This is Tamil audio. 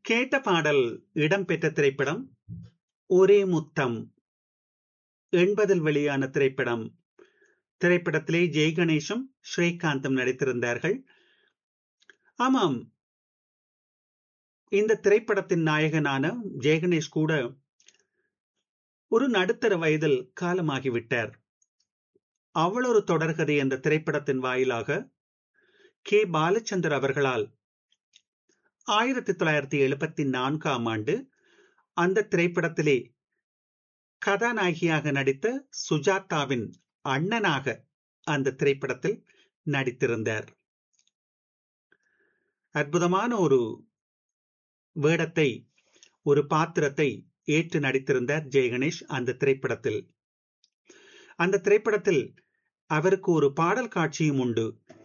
கேட்ட பாடல் இடம்பெற்ற திரைப்படம் ஒரே முத்தம் எண்பதில் வெளியான திரைப்படம் திரைப்படத்திலே ஜெய் கணேஷும் ஸ்ரீகாந்தும் நடித்திருந்தார்கள் ஆமாம் இந்த திரைப்படத்தின் நாயகனான ஜெயகணேஷ் கூட ஒரு நடுத்தர வயதில் காலமாகிவிட்டார் அவள் ஒரு தொடர்கதை என்ற திரைப்படத்தின் வாயிலாக கே பாலச்சந்தர் அவர்களால் ஆயிரத்தி தொள்ளாயிரத்தி எழுபத்தி நான்காம் ஆண்டு அந்த திரைப்படத்திலே கதாநாயகியாக நடித்த சுஜாதாவின் அண்ணனாக அந்த திரைப்படத்தில் நடித்திருந்தார் அற்புதமான ஒரு வேடத்தை ஒரு பாத்திரத்தை ஏற்று நடித்திருந்தார் ஜெயகணேஷ் அந்த திரைப்படத்தில் அந்த திரைப்படத்தில் அவருக்கு ஒரு பாடல் காட்சியும் உண்டு